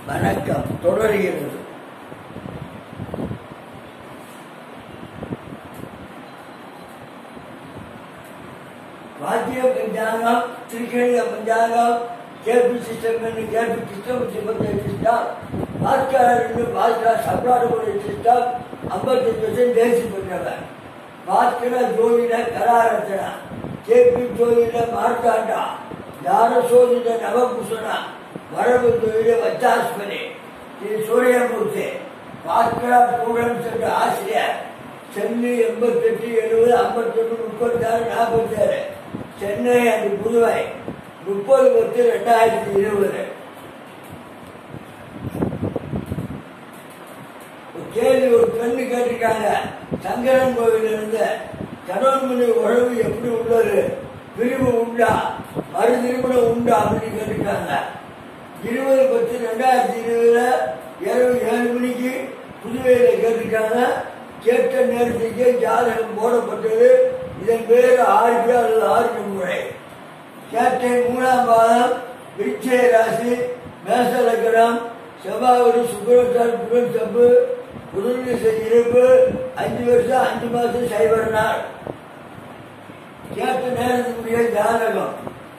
வணக்கம் தொடர்கிறது வாத்திய பஞ்சாங்கம் திருக்கணித பஞ்சாங்கம் கேபி சிஸ்டம் கேபி சிஸ்டம் சிம்பத்தி சிஸ்டம் பாஸ்கர் பாஸ்கர் சப்ளாடு சிஸ்டம் ஐம்பத்தஞ்சு வருஷம் தேசி பண்ணவர் பாஸ்கர ஜோதிட கலாரச்சனா கேபி ஜோதிட மார்த்தாண்டா ஞான சோதிட நவபூஷணா வரவு ஜோதிட வச்சாஸ்மனி ஸ்ரீ சூரியமூர்த்தி பாஸ்கரா ஸ்டூடெண்ட்ஸ் என்ற ஆசிரியர் சென்னை எண்பத்தெட்டு எழுபது ஐம்பத்தொன்று முப்பத்தாறு நாற்பத்தாறு சென்னை அது புதுவை முப்பது பத்து ரெண்டாயிரத்தி இருபது ஒரு கேள்வி ஒரு பெண்ணு கேட்டிருக்காங்க சங்கரன் கோவில் இருந்து கணவன்மணி உறவு எப்படி உள்ளது பிரிவு உண்டா மறு திருமணம் உண்டா அப்படின்னு கேட்டிருக்காங்க இருபது பத்து ரெண்டாயிரத்தி இருபதுல இரவு ஏழு மணிக்கு புதுவையில கேட்டிருக்காங்க கேட்ட நேரத்துக்கே ஜாதகம் போடப்பட்டது இதன் பேர் ஆர்பி அல்லது ஆர்பி முறை கேட்டை மூணாம் பாதம் விருட்சய ராசி மேச லக்கணம் செவ்வாய் சுக்கரத்தால் புதன் சப்பு புதன் இருப்பு அஞ்சு வருஷம் அஞ்சு மாசம் சைபர் நாள் கேட்ட நேரத்துக்குரிய ஜாதகம்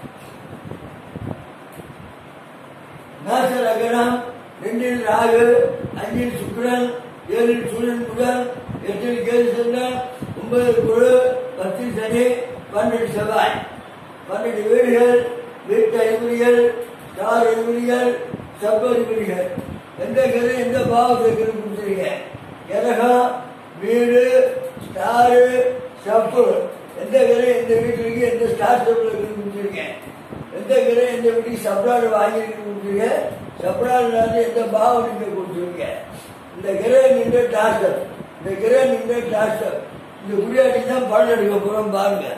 மேச லக்கணம் ரெண்டில் ராகு அஞ்சில் சுக்கிரன் ஏழில் சூரியன் புதன் எட்டில் கேது சந்திரன் ஒன்பதில் குழு பத்தில் சனி பன்னெண்டு செவ்வாய் பன்னெண்டு வீடுகள் வீட்டு அறிகுறிகள் ஸ்டார் அறிகுறிகள் சப் அறிகுறிகள் எந்த கதை எந்த பாவத்துக்கு கொடுத்துருங்க கிரகம் வீடு ஸ்டாரு சப்பு எந்த கதை எந்த வீட்டுக்கு எந்த ஸ்டார் சப்பில் கொடுத்துருக்கேன் எந்த கதை எந்த வீட்டுக்கு சப்ளாடு வாங்கியிருக்கு கொடுத்துருங்க சப்ளாடு எந்த பாவம் நீங்க கொடுத்துருங்க இந்த கிரக நின்ற டாக்டர் இந்த கிரக நின்ற டாக்டர் இந்த குடியாட்டி தான் படம் எடுக்க போறோம் பாருங்க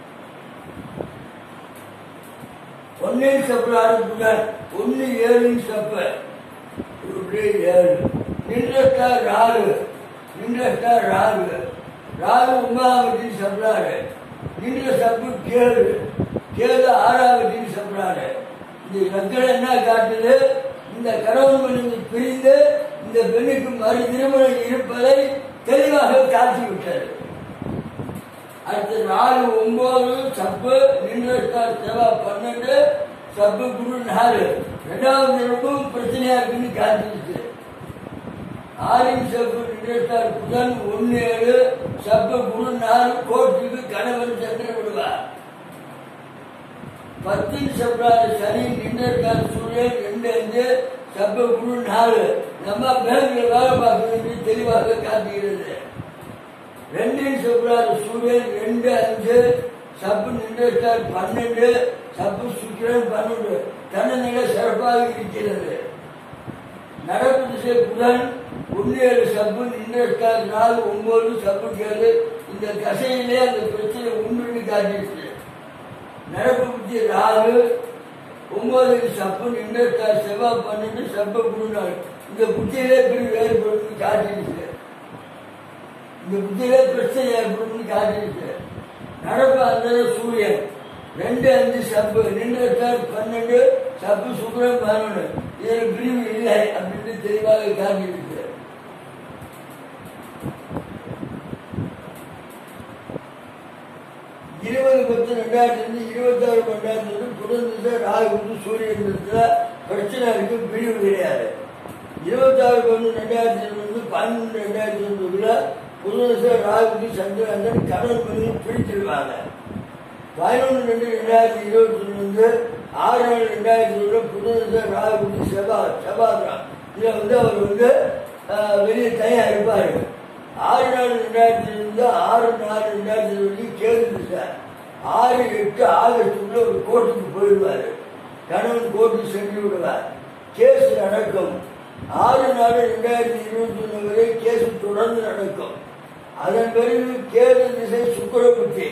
ஒன்னில் சப்பு ஆரம்பிச்சார் ஒன்னு ஏழு சப்பு இப்படி ஏழு நின்றஸ்டா ராகு நின்றஸ்டா ராகு ராகு உமாவதி சப்ளாரு நின்ற சப்பு கேளு கேளு ஆறாவதி சப்ளாரு இந்த நக்கல் என்ன காட்டுது இந்த கணவன் மனைவி பிரிந்து இந்த பெண்ணுக்கு மறு திருமணம் இருப்பதை தெளிவாக காட்டிவிட்டது அடுத்து நாலு ஒன்பது சப்பு நின்றஸ்டார் செவா பன்னெண்டு சப்பு குரு நாலு ரெண்டாவது ரொம்ப பிரச்சனையா இருக்குன்னு காட்டிடுச்சு ஆரின் சப்பு நின்றஸ்டார் புதன் ஒன்னு ஏழு சப்பு குரு நாலு கோர்ட்டுக்கு கணவன் சென்று விடுவார் பத்தில் சப்ளாறு சனி நின்றஸ்டார் சூரியன் ரெண்டு அஞ்சு சப்பு குரு நாலு நம்ம பேங்க்ல வேலை பார்க்கறது தெளிவாக காட்டுகிறது ரெண்டில் சொல்றாரு சூரியன் ரெண்டு அஞ்சு சப்பு நின்றஸ்டார் பன்னெண்டு சப்பு சுக்கிரன் பன்னெண்டு தன்னநிலை சிறப்பாக இருக்கிறது நடப்பு திசை புதன் ஒன்று ஏழு சப்பு நின்றஸ்டார் நாலு ஒன்பது சப்பு கேளு இந்த தசையிலே அந்த பிரச்சனை உண்டுன்னு காட்டிடுச்சு நடப்பு புத்தி ராகு ஒன்பது சப்பு நின்றஸ்டார் செவ்வாய் பன்னெண்டு சப்பு குருநாள் இந்த புத்தியிலே பிரி வேறுபடுத்தி காட்டிடுச்சு இந்த புத்தியிலே பிரச்சனை ஏற்படும் காட்டிருக்கு நடப்பு அந்த சூரியன் ரெண்டு அஞ்சு சப்பு நின்றத்தார் பன்னெண்டு சப்பு சுக்கரன் பதினொன்று இதில் பிரிவு இல்லை அப்படின்னு தெளிவாக காட்டியிருக்கு இருபது பத்து ரெண்டாயிரத்தி இருந்து இருபத்தாறு ரெண்டாயிரத்தி இருந்து புதன் ராகு வந்து சூரியன் இருந்ததுல பிரச்சனை இருக்கு பிரிவு கிடையாது இருபத்தாறு ஒன்று ரெண்டாயிரத்தி இருந்து பன்னெண்டு ரெண்டாயிரத்தி இருபதுல புதுநேசர் ராகுக்கு சந்திரன் கடல் பண்ணி பிடிச்சிருவாங்க பதினொன்று ரெண்டு ரெண்டாயிரத்தி இருபத்தி ஒன்று ஆறு நாலு ரெண்டாயிரத்தி ஒன்று புதுநேசர் ராகுக்கு செவ்வா செவ்வாய்க்கிரம் இதில் வந்து அவர் வந்து வெளியே தனியாக இருப்பார் ஆறு நாலு ரெண்டாயிரத்தி இருந்து ஆறு நாலு ரெண்டாயிரத்தி இருபது கேள்வி சார் ஆறு எட்டு ஆகஸ்டுக்குள்ள ஒரு கோர்ட்டுக்கு போயிடுவார் கணவன் கோர்ட்டுக்கு சென்று விடுவார் கேஸ் நடக்கும் ஆறு நாலு ரெண்டாயிரத்தி இருபத்தி ஒன்று வரை கேஸ் தொடர்ந்து நடக்கும் அதன் பிறகு கேது திசை சுக்கரபுத்தி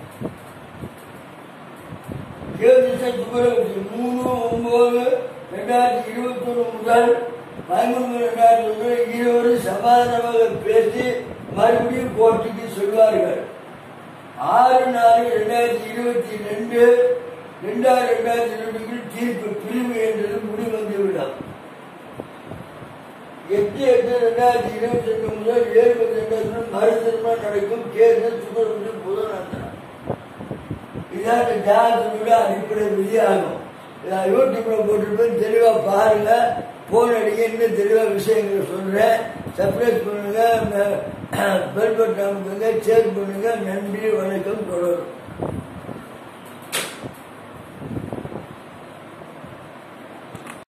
கேது திசை சுக்கரபுத்தி மூணு ஒன்பது ரெண்டாயிரத்தி இருபத்தி ஒன்று முதல் பதிமூணு ரெண்டாயிரத்தி ஒன்று இருவரும் சமாதானமாக பேசி மறுபடியும் கோர்ட்டுக்கு சொல்வார்கள் ஆறு நாலு ரெண்டாயிரத்தி இருபத்தி ரெண்டு ரெண்டாயிரம் ரெண்டாயிரத்தி ரெண்டுக்கு தீர்ப்பு பிரிவு என்றது முடிவந்துவிடும் எட்டு எட்டு ரெண்டாயிரத்தி இருபத்தி ரெண்டு முதல் ஏழு பத்து ரெண்டாயிரத்தி மறுதிருமணம் நடக்கும் தேர்தல் சுப்பிரமணியம் புதனந்தரம் இதான் இந்த ஜாதகத்தினோட அடிப்படை விதியாகும் நான் யூடியூப்ல போட்டிருப்பேன் தெளிவா பாருங்க போன் அடிக்க இன்னும் தெளிவா விஷயங்களை சொல்றேன் சர்ப்ரைஸ் பண்ணுங்க பெல் பட்டன் அமுக்குங்க ஷேர் பண்ணுங்க நன்றி வணக்கம் தொடரும்